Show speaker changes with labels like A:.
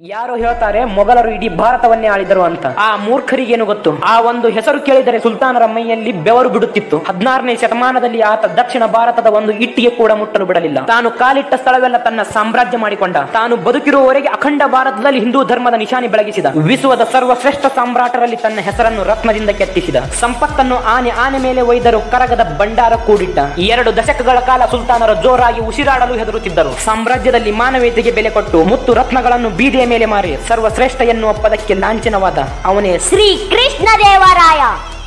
A: ಯಾರು ಹೇಳ್ತಾರೆ ಮೊಘಲರು ಇಡೀ ಭಾರತವನ್ನೇ ಆಳಿದರು ಅಂತ ಆ ಮೂರ್ಖರಿಗೇನು ಗೊತ್ತು ಆ ಒಂದು ಹೆಸರು ಕೇಳಿದರೆ ಸುಲ್ತಾನರ ಮೈಯಲ್ಲಿ ಬೆವರು ಬಿಡುತ್ತಿತ್ತು ಹದಿನಾರನೇ ಶತಮಾನದಲ್ಲಿ ಆತ ದಕ್ಷಿಣ ಭಾರತದ ಒಂದು ಇಟ್ಟಿಗೆ ಕೂಡ ಮುಟ್ಟಲು ಬಿಡಲಿಲ್ಲ ತಾನು ಕಾಲಿಟ್ಟ ಸ್ಥಳವೆಲ್ಲ ತನ್ನ ಸಾಮ್ರಾಜ್ಯ ಮಾಡಿಕೊಂಡ ತಾನು ಬದುಕಿರುವವರೆಗೆ ಅಖಂಡ ಭಾರತದಲ್ಲಿ ಹಿಂದೂ ಧರ್ಮದ ನಿಶಾನಿ ಬೆಳಗಿಸಿದ ವಿಶ್ವದ ಸರ್ವಶ್ರೇಷ್ಠ ಸಾಮ್ರಾಟರಲ್ಲಿ ತನ್ನ ಹೆಸರನ್ನು ರತ್ನದಿಂದ ಕೆತ್ತಿಸಿದ ಸಂಪತ್ತನ್ನು ಆನೆ ಆನೆ ಮೇಲೆ ಒಯ್ದರು ಕರಗದ ಭಂಡಾರ ಕೂಡಿಟ್ಟ ಎರಡು ದಶಕಗಳ ಕಾಲ ಸುಲ್ತಾನರು ಜೋರಾಗಿ ಉಸಿರಾಡಲು ಹೆದರುತ್ತಿದ್ದರು ಸಾಮ್ರಾಜ್ಯದಲ್ಲಿ ಮಾನವೀಯತೆಗೆ ಬೆಲೆ ಕೊಟ್ಟು ಮುತ್ತು ರತ್ನಗಳನ್ನು ಬೀದಿಯ ಮೇಲೆ ಮಾರಿ ಸರ್ವಶ್ರೇಷ್ಠ ಎನ್ನುವ ಪದಕ್ಕೆ ಲಾಂಛನವಾದ ಅವನೇ
B: ಶ್ರೀ ಕೃಷ್ಣ ದೇವರಾಯ